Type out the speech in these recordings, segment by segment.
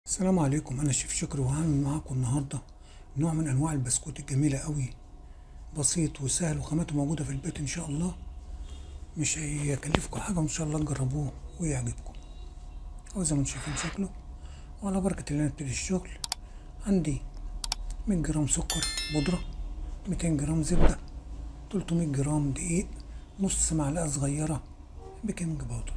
السلام عليكم انا شيف شكري وهعمل معاكم النهارده نوع من انواع البسكوت الجميله قوي بسيط وسهل وخامته موجوده في البيت ان شاء الله مش هيكلفكم حاجه وان شاء الله تجربوه ويعجبكم هو زي ما انتم شايفين شكله وعلى بركه الله نبتدي الشغل عندي 100 جرام سكر بودره 200 جرام زبده 300 جرام دقيق نص معلقه صغيره بيكنج باودر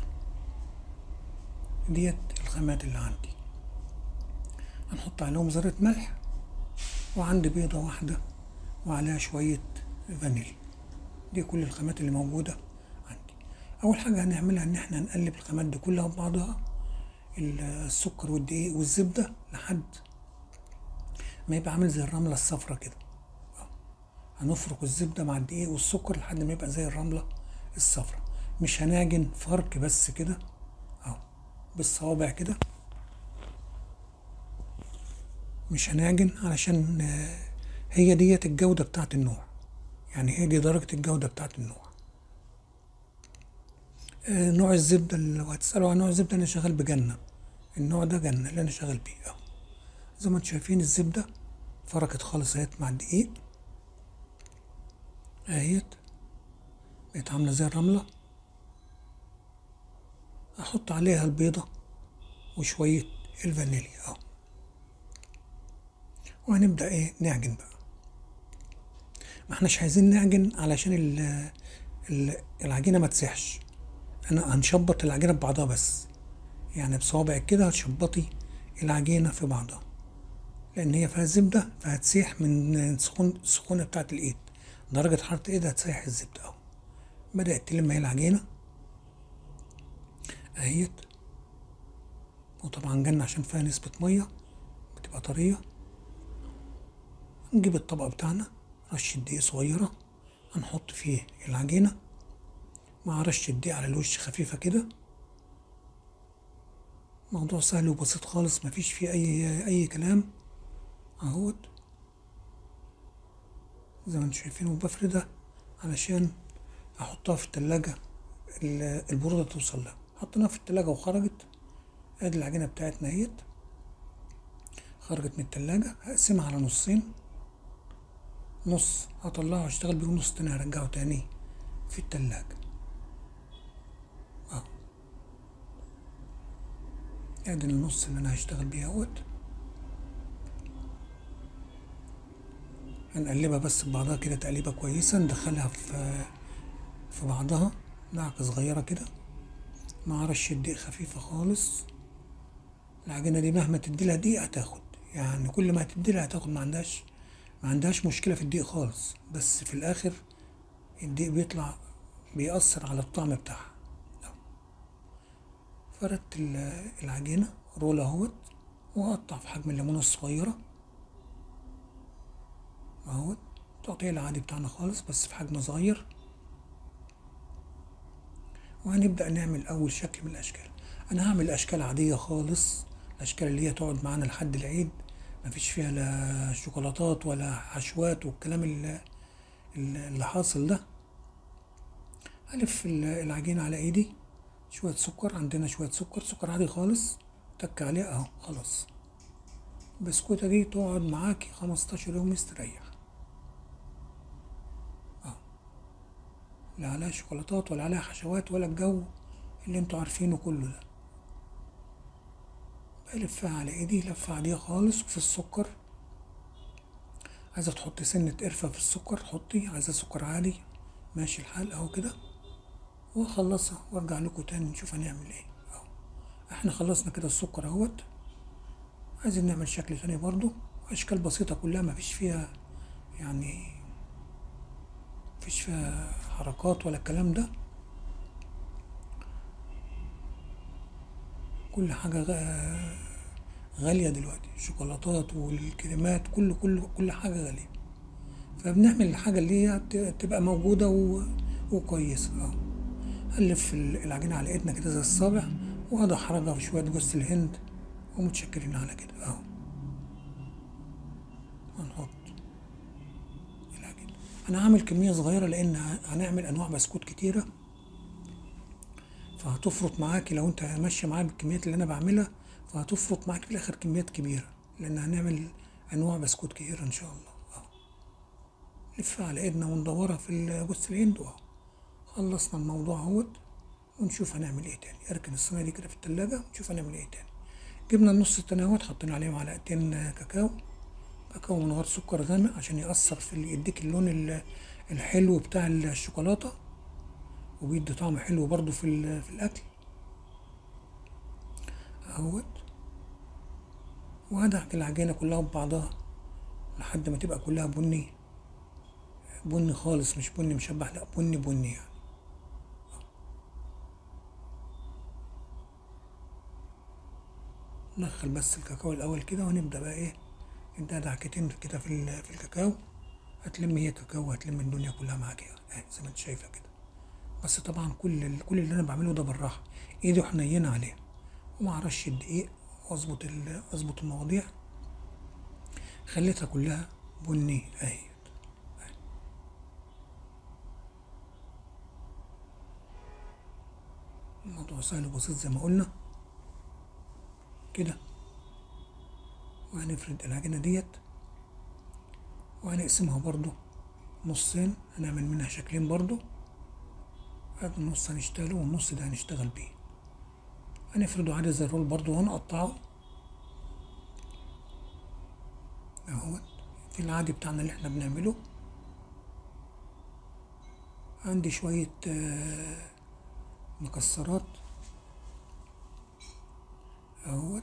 ديت الخامات اللي عندي هنحط عليهم ذرة ملح وعندي بيضة واحدة وعليها شوية فانيليا دي كل الخامات اللي موجودة عندي أول حاجة هنعملها إن احنا هنقلب الخامات دي كلها ببعضها السكر والدقيق والزبدة لحد ما يبقى عامل زي الرملة الصفرة كده هنفرك الزبدة مع الدقيق والسكر لحد ما يبقى زي الرملة الصفرة مش هنعجن فرك بس كده اهو بالصوابع كده مش هنعجن علشان هي ديت الجودة بتاعت النوع يعني هي دي درجة الجودة بتاعت النوع نوع الزبدة لو هتسألوا عن نوع الزبدة أنا شغال بجنة النوع ده جنة اللي أنا شغال بيه أهو زي ما انتم شايفين الزبدة فركت خالص اهيت مع الدقيق اهيت بقت عاملة زي الرملة أحط عليها البيضة وشوية الفانيليا أهو وهنبدأ ايه نعجن بقى ما احناش عايزين نعجن علشان ال ال العجينة ما تسيحش انا هنشبط العجينة ببعضها بس يعني بصوابعك كده هتشبطي العجينة في بعضها لان هي فيها زبدة فهتسيح من سخون السخونة بتاعت الايد درجة حرارة الايد هتسيح الزبدة اهو بدأت تلم هي العجينة اهيت وطبعا جنة عشان فيها نسبة مية بتبقى طرية نجيب الطبق بتاعنا رشة دقيق صغيرة هنحط فيه العجينة مع رشة دقيق على الوش خفيفة كده موضوع سهل وبسيط خالص مفيش فيه أي أي كلام أهوت زي ما انتم شايفين وبفردها علشان أحطها في التلاجة البرودة توصل لها حطيناها في التلاجة وخرجت ادي العجينة بتاعتنا اهيت خرجت من التلاجة هقسمها على نصين نص هطلعه واشتغل بيه ونص تاني هرجعه تاني في التلاجة اهو ادي النص اللي انا هشتغل بيه اهوت هنقلبها بس ببعضها كده تقليبة كويسة ندخلها في في بعضها دعكة صغيرة كده مع رشة دقيق خفيفة خالص العجينة دي مهما تديلها دقيق هتاخد يعني كل ما هتديلها هتاخد ما عندهاش ما عندهاش مشكلة في الدقيق خالص بس في الآخر الدقيق بيطلع بيأثر على الطعم بتاعها فردت العجينة رول اهوت وأقطع في حجم الليمونة الصغيرة اهوت التقطيع العادي بتاعنا خالص بس في حجم صغير وهنبدأ نعمل أول شكل من الأشكال أنا هعمل أشكال عادية خالص الأشكال اللي هي تقعد معانا لحد العيد مفيش فيها لا شوكولاتات ولا حشوات والكلام اللي, اللي حاصل ده ألف العجينة على إيدي شوية سكر عندنا شوية سكر سكر عادي خالص تك عليه أهو خلاص البسكوتة دي تقعد معاكي خمستاشر يوم مستريح أهو لا عليها شوكولاتات ولا عليها حشوات ولا الجو اللي انتوا عارفينه كله ده بلفها على ايدي لفة عادية خالص وفي السكر عايزة تحطي سنة قرفة في السكر حطي عايزة سكر عالي ماشي الحال اهو كده واخلصها وارجع لكم تاني نشوف هنعمل ايه اهو احنا خلصنا كده السكر اهوت عايزين نعمل شكل تاني برضو اشكال بسيطة كلها مفيش فيها يعني مفيش فيها حركات ولا الكلام ده كل حاجة غالية دلوقتي الشوكولاتات والكريمات كل كل كل حاجة غالية فبنعمل الحاجة اللي هي تبقى موجودة و... وكويسة اهو ألف العجينة على ايدنا كده زي الصابع وأقعد أحرجها بشوية جوز الهند ومتشكرين على كده اهو هنحط العجينة أنا هعمل كمية صغيرة لأن هنعمل أنواع بسكوت كتيرة فهتفرط معاكي لو انت ماشيه معايا بالكميات اللي انا بعملها فهتفرط معاك في الاخر كميات كبيره لان هنعمل انواع بسكوت كتير ان شاء الله اه نلفها على ايدنا وندورها في جوز الهند اه خلصنا الموضوع اهوت ونشوف هنعمل ايه تاني اركن الصينيه دي كده في التلاجة ونشوف هنعمل ايه تاني جبنا النص التاني اهوت حطينا عليه معلقتين كاكاو كاكاو من غير سكر غامق عشان يأثر في ال- يديك اللون ال- الحلو بتاع الشوكولاتة وبيدي طعم حلو برضو في, ال- في الأكل اهوت وهدعك العجينة كلها ببعضها لحد ما تبقى كلها بني بني خالص مش بني مشبح لا بني بني يعني ندخل بس الكاكاو الأول كده ونبدأ بقى إيه نديها دعكتين كده في ال- في الكاكاو هتلم هي كاكاو هتلم الدنيا كلها معاك يعني اهي زي ما انت شايفة كده بس طبعا كل ال- كل اللي انا بعمله ده بالراحة ايدي حنينة عليها ومع رش الدقيق واظبط ال- اظبط المواضيع خليتها كلها بني اهي الموضوع سهل وبسيط زي ما قلنا كده وهنفرد العجينة ديت وهنقسمها برضو نصين هنعمل منها شكلين برضو هذا النص هنشتغله والنص ده هنشتغل بيه هنفرده عادي زي الرول برضو وهنقطعه اهوت في العادي بتاعنا اللي احنا بنعمله عندي شوية آه، مكسرات اهوت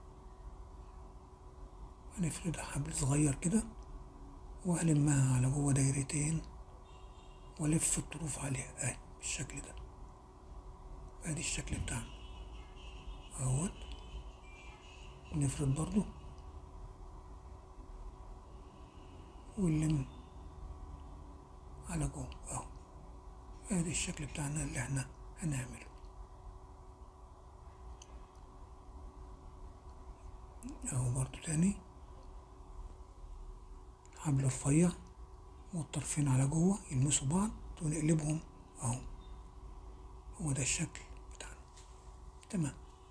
هنفردها حبل صغير كده وهلمها على جوه دايرتين والف الطروف عليها اهي بالشكل ده ادي الشكل بتاعنا اهوت نفرد برضو ونلم على جوه اهو ادي الشكل بتاعنا اللي احنا هنعمله اهو برضو تاني حبل رفيع والطرفين على جوه يلمسوا بعض ونقلبهم اهو هو ده الشكل بتاعنا تمام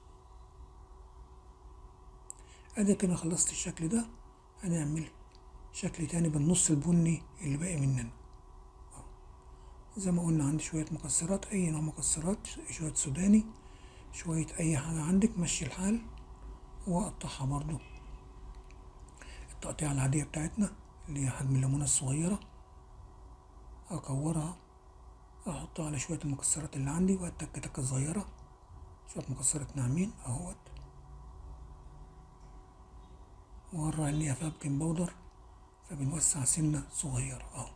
ادي كده خلصت الشكل ده هنعمل شكل تاني بالنص البني اللي باقي مننا أهو. زي ما قلنا عندي شوية مكسرات أي نوع مكسرات شوية سوداني شوية أي حاجة عندك مشي الحال وأقطعها برضو التقطيعة العادية بتاعتنا اللي هي حجم الليمونة الصغيرة أكورها أحطها على شوية المكسرات اللي عندي وأتك تكة صغيرة شوية مكسرات ناعمين أهوت وأورع إن هي فيها بيكنج باودر فبنوسع سنة صغيرة أهو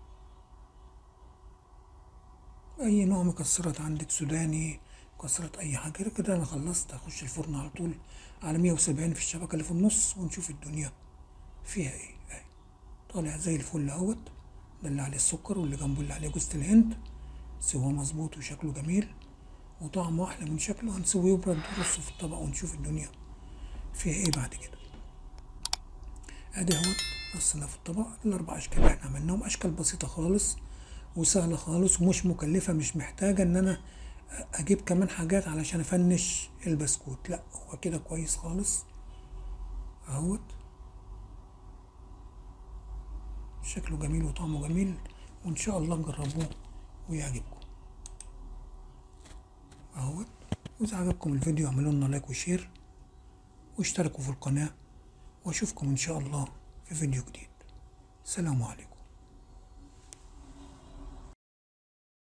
أي نوع مكسرات عندك سوداني مكسرات أي حاجة كده كده أنا خلصت هخش الفرن على طول على مية وسبعين في الشبكة اللي في النص ونشوف الدنيا فيها إيه أهي طالع زي الفل أهوت ده اللي عليه السكر واللي جنبه اللي عليه جوزة الهند سواه مظبوط وشكله جميل وطعمه أحلى من شكله هنسويه وبرد نرصه في الطبق ونشوف الدنيا فيها إيه بعد كده ادي اهوت رصنا في الطبق الاربع اشكال اللي احنا عملناهم اشكال بسيطه خالص وسهله خالص ومش مكلفه مش محتاجه ان انا اجيب كمان حاجات علشان افنش البسكوت لا هو كده كويس خالص اهوت شكله جميل وطعمه جميل وان شاء الله تجربوه ويعجبكم اهوت واذا عجبكم الفيديو اعملوا لنا لايك وشير واشتركوا في القناه واشوفكم ان شاء الله في فيديو جديد سلام عليكم